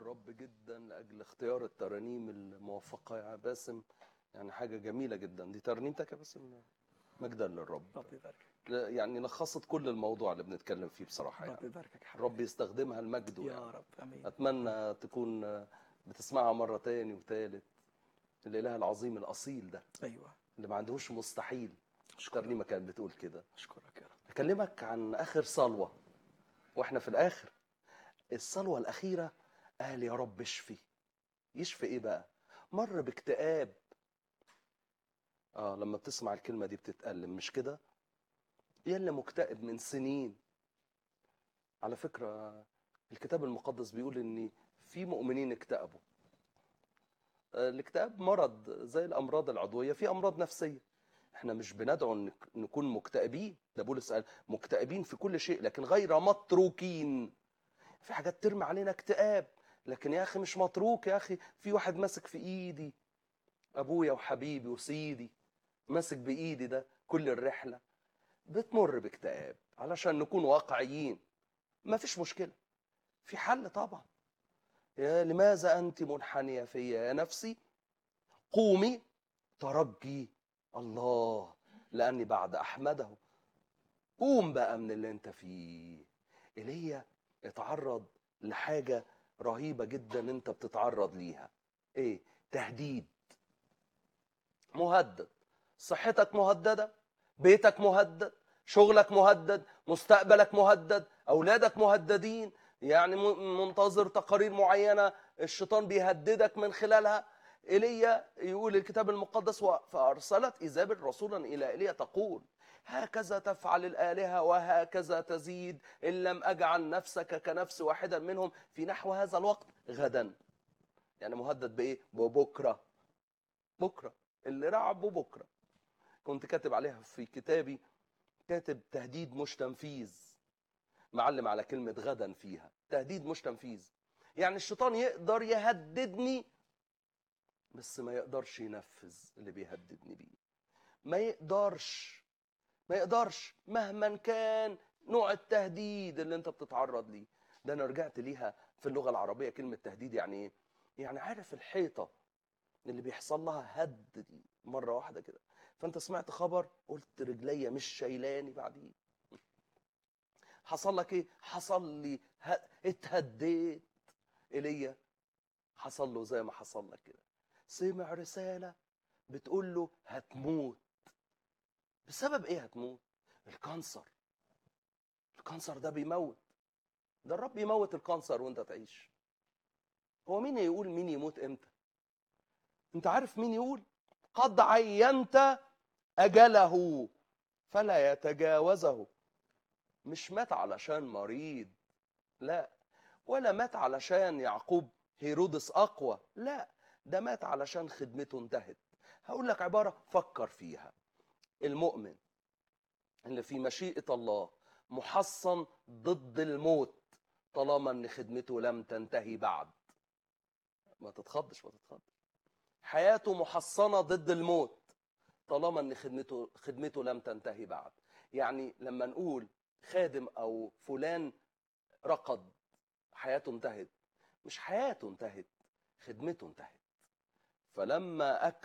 الرب جدا لاجل اختيار الترانيم الموفقه يا باسم يعني حاجه جميله جدا دي ترنيمتك يا باسم مجدا للرب رب يباركك لا، يعني لخصت كل الموضوع اللي بنتكلم فيه بصراحه رب يعني يباركك يا حبيبي رب يستخدمها لمجده يا يعني رب امين اتمنى تكون بتسمعها مره تاني وتالت الاله العظيم الاصيل ده ايوه اللي ما عندهوش مستحيل اشكرك الترنيمه كانت بتقول كده اشكرك يا رب اكلمك عن اخر صلوه واحنا في الاخر الصلوه الاخيره قال يا رب اشفي يشفي ايه بقى مر باكتئاب اه لما بتسمع الكلمه دي بتتألم مش كده يا اللي مكتئب من سنين على فكره الكتاب المقدس بيقول ان في مؤمنين اكتئبوا آه، الاكتئاب مرض زي الامراض العضويه في امراض نفسيه احنا مش بندعو ان نكون مكتئبين ده بولس قال مكتئبين في كل شيء لكن غير متروكين في حاجات ترمي علينا اكتئاب لكن يا اخي مش متروك يا اخي في واحد ماسك في ايدي ابويا وحبيبي وسيدي ماسك بايدي ده كل الرحله بتمر باكتئاب علشان نكون واقعيين ما فيش مشكله في حل طبعا يا لماذا انت منحنيه فيا يا نفسي قومي ترجي الله لاني بعد احمده قوم بقى من اللي انت فيه ايليا اتعرض لحاجه رهيبه جدا انت بتتعرض ليها ايه تهديد مهدد صحتك مهدده بيتك مهدد شغلك مهدد مستقبلك مهدد اولادك مهددين يعني م- منتظر تقارير معينه الشيطان بيهددك من خلالها ايليا يقول الكتاب المقدس "و- فارسلت ايزابل رسولا الى ايليا تقول هكذا تفعل الالهه وهكذا تزيد ان لم اجعل نفسك كنفس واحدا منهم في نحو هذا الوقت غدا يعني مهدد بايه ببكره بكره اللي رعبه بكره كنت كاتب عليها في كتابي كاتب تهديد مش تنفيذ معلم على كلمة غدا فيها تهديد مش تنفيذ يعني الشيطان يقدر يهددني بس ما يقدرش ينفذ اللي بيهددني بيه ما يقدرش ما يقدرش مهما كان نوع التهديد اللي انت بتتعرض ليه ده انا رجعت ليها في اللغة العربية كلمة تهديد يعني ايه يعني عارف الحيطة اللي بيحصل لها هد دي مرة واحدة كده فانت سمعت خبر قلت رجليا مش شايلاني بعديه حصل لك ايه حصل لي ه... اتهديت ايليا حصل له زي ما حصل لك كده سمع رسالة بتقول له هتموت بسبب ايه هتموت الكانسر الكانسر ده بيموت ده الرب يموت الكانسر وانت تعيش هو مين يقول مين يموت امتى انت عارف مين يقول قد عينت اجله فلا يتجاوزه مش مات علشان مريض لا ولا مات علشان يعقوب هيرودس اقوى لا ده مات علشان خدمته انتهت هقول لك عباره فكر فيها المؤمن اللي في مشيئه الله محصن ضد الموت طالما ان خدمته لم تنتهي بعد ما تتخضش ما تتخضش حياته محصنه ضد الموت طالما ان خدمته خدمته لم تنتهي بعد يعني لما نقول خادم او فلان رقد حياته انتهت مش حياته انتهت خدمته انتهت فلما أك